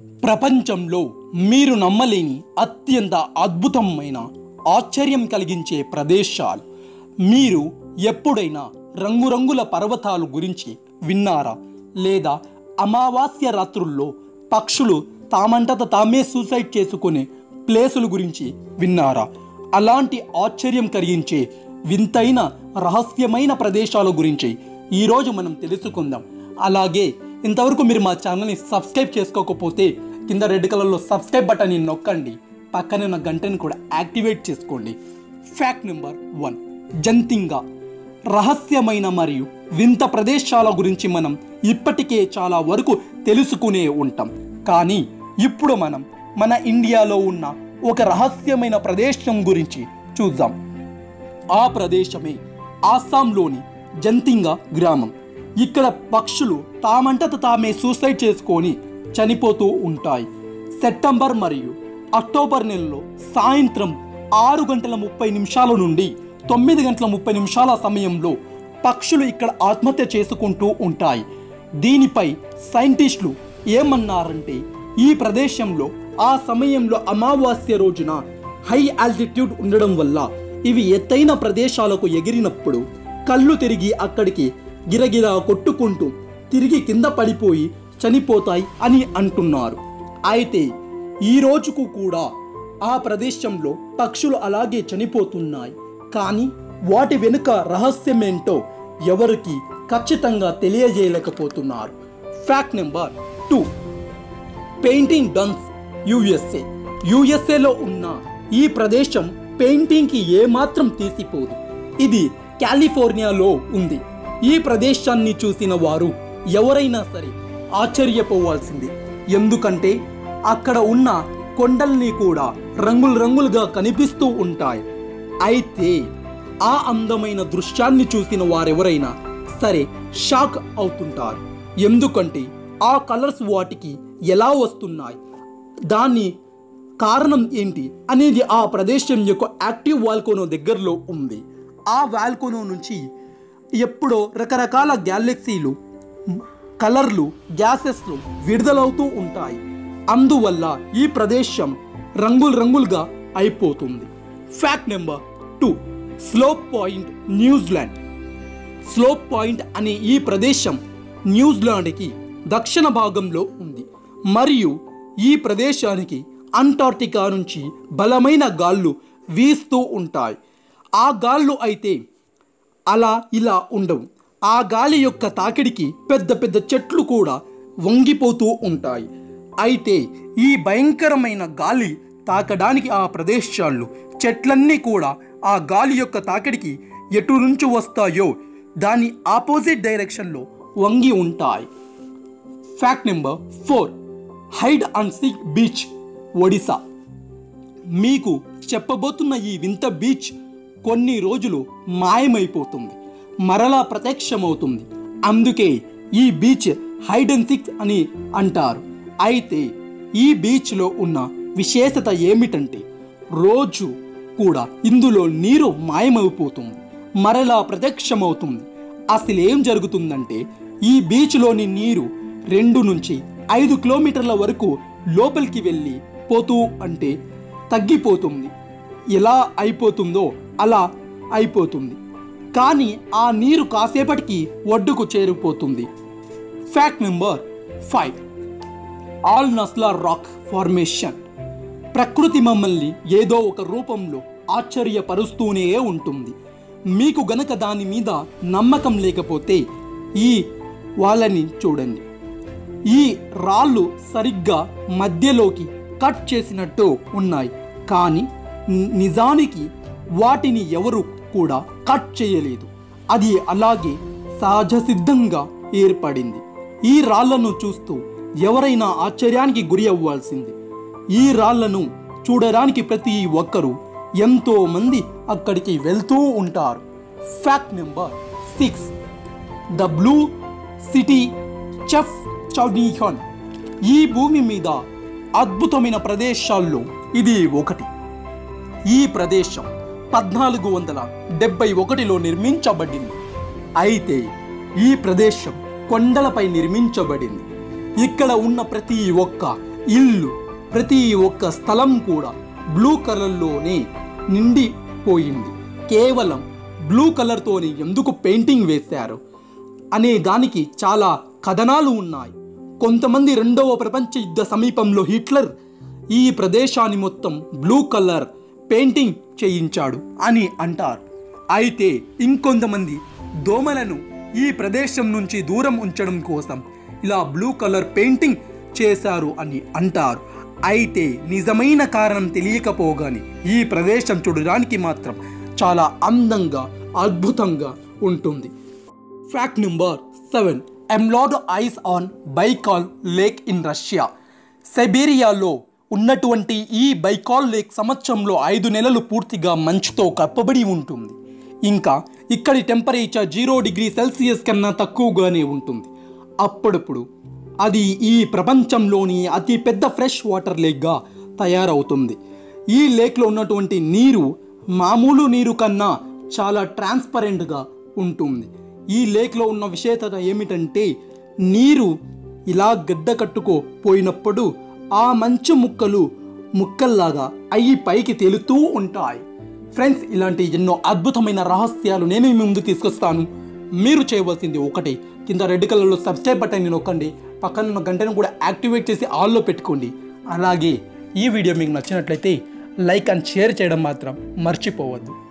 ప్రపంచంలో మీరు నమ్మలేని అత్యంత అద్భుతమైన ఆశ్చర్యం కలిగించే ప్రదేశాలు మీరు ఎప్పుడైనా రంగురంగుల పర్వతాలు గురించి విన్నారా లేదా అమావాస్య రాత్రుల్లో పక్షులు తామంతట తామే సూసైడ్ చేసుకునే ప్లేసుల గురించి విన్నారా అలాంటి ఆశ్చర్యం కలిగించే వింతైన రహస్యమైన ప్రదేశాల గురించి ఈరోజు మనం తెలుసుకుందాం అలాగే ఇంతవరకు మీరు మా ఛానల్ని సబ్స్క్రైబ్ చేసుకోకపోతే కింద రెడ్ కలర్లో సబ్స్క్రైబ్ బటన్ని నొక్కండి పక్కనే ఉన్న గంటని కూడా యాక్టివేట్ చేసుకోండి ఫ్యాక్ట్ నెంబర్ వన్ జంతింగా రహస్యమైన మరియు వింత ప్రదేశాల గురించి మనం ఇప్పటికే చాలా వరకు తెలుసుకునే ఉంటాం కానీ ఇప్పుడు మనం మన ఇండియాలో ఉన్న ఒక రహస్యమైన ప్రదేశం గురించి చూద్దాం ఆ ప్రదేశమే ఆస్సాంలోని జంతింగా గ్రామం ఇక్కడ పక్షులు తామంటత తామే సూసైడ్ చేసుకొని చనిపోతూ ఉంటాయి సెప్టెంబర్ మరియు అక్టోబర్ నెలలో సాయంత్రం ఆరు గంటల ముప్పై నిమిషాల నుండి తొమ్మిది గంటల ముప్పై నిమిషాల సమయంలో పక్షులు ఇక్కడ ఆత్మహత్య చేసుకుంటూ ఉంటాయి దీనిపై సైంటిస్టులు ఏమన్నారంటే ఈ ప్రదేశంలో ఆ సమయంలో అమావాస్య రోజున హై ఆల్టిట్యూడ్ ఉండడం వల్ల ఇవి ఎత్తైన ప్రదేశాలకు ఎగిరినప్పుడు కళ్ళు తిరిగి అక్కడికి గిరగిరా కొట్టుకుంటూ తిరిగి కింద పడిపోయి చనిపోతాయి అని అంటున్నారు అయితే ఈ రోజుకు కూడా ఆ ప్రదేశంలో పక్షులు అలాగే చనిపోతున్నాయి కానీ వాటి వెనుక రహస్యమేంటో ఎవరికి ఖచ్చితంగా తెలియజేయలేకపోతున్నారు fact number two painting dunes USA యుఎస్ఏలో ఉన్న ఈ ప్రదేశం పెయింటింగ్కి ఏమాత్రం తీసిపోదు ఇది కాలిఫోర్నియాలో ఉంది ఈ ప్రదేశాన్ని చూసిన వారు ఎవరైనా సరే ఆశ్చర్యపోవాల్సింది ఎందుకంటే అక్కడ ఉన్న కొండల్ని కూడా రంగులు రంగులుగా కనిపిస్తూ ఉంటాయి అయితే ఆ అందమైన దృశ్యాన్ని చూసిన వారెవరైనా సరే షాక్ అవుతుంటారు ఎందుకంటే ఆ కలర్స్ వాటికి ఎలా వస్తున్నాయి దాని కారణం ఏంటి అనేది ఆ ప్రదేశం యొక్క యాక్టివ్ వాల్కోనో దగ్గరలో ఉంది ఆ వాల్కోనో నుంచి ఎప్పుడో రకరకాల గ్యాలక్సీలు కలర్లు గ్యాసెస్లు విడుదలవుతూ ఉంటాయి అందువల్ల ఈ ప్రదేశం రంగులు రంగులుగా అయిపోతుంది fact number two slope point New Zealand slope point అనే ఈ ప్రదేశం న్యూజిలాండ్కి దక్షిణ భాగంలో ఉంది మరియు ఈ ప్రదేశానికి అంటార్టికా నుంచి బలమైన గాళ్ళు వీస్తూ ఉంటాయి ఆ గాళ్ళు అయితే అలా ఇలా ఉండవు ఆ గాలి యొక్క తాకిడికి పెద్ద పెద్ద చెట్లు కూడా వంగిపోతూ ఉంటాయి అయితే ఈ భయంకరమైన గాలి తాకడానికి ఆ ప్రదేశాలు చెట్లన్నీ కూడా ఆ గాలి యొక్క తాకిడికి ఎటు నుంచి వస్తాయో దాని ఆపోజిట్ డైరెక్షన్లో వంగి ఉంటాయి fact number four hide and seek beach Odisha మీకు చెప్పబోతున్న ఈ వింత బీచ్ కొన్ని రోజులు మాయమైపోతుంది మరలా ప్రత్యక్షమవుతుంది అందుకే ఈ బీచ్ హైడ్ అండ్ సిక్స్ అని అంటారు అయితే ఈ బీచ్లో ఉన్న విశేషత ఏమిటంటే రోజు కూడా ఇందులో నీరు మాయమైపోతుంది మరలా ప్రత్యక్షమవుతుంది అసలు ఏం జరుగుతుందంటే ఈ బీచ్లోని నీరు రెండు నుంచి ఐదు కిలోమీటర్ల వరకు లోపలికి వెళ్ళి పోతూ అంటే తగ్గిపోతుంది ఎలా అయిపోతుందో అలా అయిపోతుంది కానీ ఆ నీరు కాసేపటికి ఒడ్డుకు చేరిపోతుంది fact number five Al Naslaa rock formation ప్రకృతి మమ్మల్ని ఏదో ఒక రూపంలో ఆశ్చర్యపరుస్తూనే ఉంటుంది మీకు గనక దాని మీద నమ్మకం లేకపోతే ఈ వాళ్ళని చూడండి ఈ రాళ్ళు సరిగ్గా మధ్యలోకి కట్ చేసినట్టు ఉన్నాయి కానీ ని- నిజానికి వాటిని ఎవరు కూడా కట్ చేయలేదు అది అలాగే సహజ సిద్ధంగా ఏర్పడింది ఈ రాళ్లను చూస్తూ ఎవరైనా ఆశ్చర్యానికి గురి అవ్వాల్సింది ఈ రాళ్లను చూడడానికి ప్రతి ఒక్కరూ ఎంతో మంది అక్కడికి వెళ్తూ ఉంటారు fact number six the blue city Chefchaouen ఈ భూమి మీద అద్భుతమైన ప్రదేశాల్లో ఇది ఒకటి ఈ ప్రదేశం పద్నాలుగు వందల డెబ్బై ఒకటిలో నిర్మించబడింది అయితే ఈ ప్రదేశం కొండలపై నిర్మించబడింది ఇక్కడ ఉన్న ప్రతి ఒక్క ఇల్లు ప్రతి ఒక్క స్థలం కూడా బ్లూ కలర్లోనే నిండిపోయింది కేవలం బ్లూ కలర్తోనే ఎందుకు పెయింటింగ్ వేశారు అనే దానికి చాలా కథనాలు ఉన్నాయి కొంతమంది రెండవ ప్రపంచ యుద్ధ సమీపంలో హిట్లర్ ఈ ప్రదేశాన్ని మొత్తం బ్లూ కలర్ పెయింటింగ్ చేయించాడు అని అంటారు అయితే ఇంకొంతమంది దోమలను ఈ ప్రదేశం నుంచి దూరం ఉంచడం కోసం ఇలా బ్లూ కలర్ పెయింటింగ్ చేశారు అని అంటారు అయితే నిజమైన కారణం తెలియకపోగానే ఈ ప్రదేశం చూడడానికి మాత్రం చాలా అందంగా అద్భుతంగా ఉంటుంది fact number seven emerald ice on Baikal lake in Russia సైబీరియాలో ఉన్నటువంటి ఈ బైకాల్ లేక్ సంవత్సరంలో ఐదు నెలలు పూర్తిగా మంచుతో కప్పబడి ఉంటుంది ఇంకా ఇక్కడి టెంపరేచర్ జీరో డిగ్రీ సెల్సియస్ కన్నా తక్కువగానే ఉంటుంది అప్పుడప్పుడు అది ఈ ప్రపంచంలోని అతి పెద్ద ఫ్రెష్ వాటర్ లేక్గా తయారవుతుంది ఈ లేక్లో ఉన్నటువంటి నీరు మామూలు నీరు కన్నా చాలా ట్రాన్స్పరెంట్గా ఉంటుంది ఈ లేక్లో ఉన్న విశేషత ఏమిటంటే నీరు ఇలా గడ్డ కట్టుకోపోయినప్పుడు ఆ మంచు ముక్కలు ముక్కల్లాగా అయ్యి పైకి తేలుతూ ఉంటాయి ఫ్రెండ్స్ ఇలాంటి ఎన్నో అద్భుతమైన రహస్యాలు నేను మీ ముందు తీసుకొస్తాను మీరు చేయవలసింది ఒకటి కింద రెడ్ కలర్లో సబ్స్క్రైబ్ బటన్ నొక్కండి పక్కన ఉన్న గంటను కూడా యాక్టివేట్ చేసి ఆల్లో పెట్టుకోండి అలాగే ఈ వీడియో మీకు నచ్చినట్లయితే లైక్ అండ్ షేర్ చేయడం మాత్రం మర్చిపోవద్దు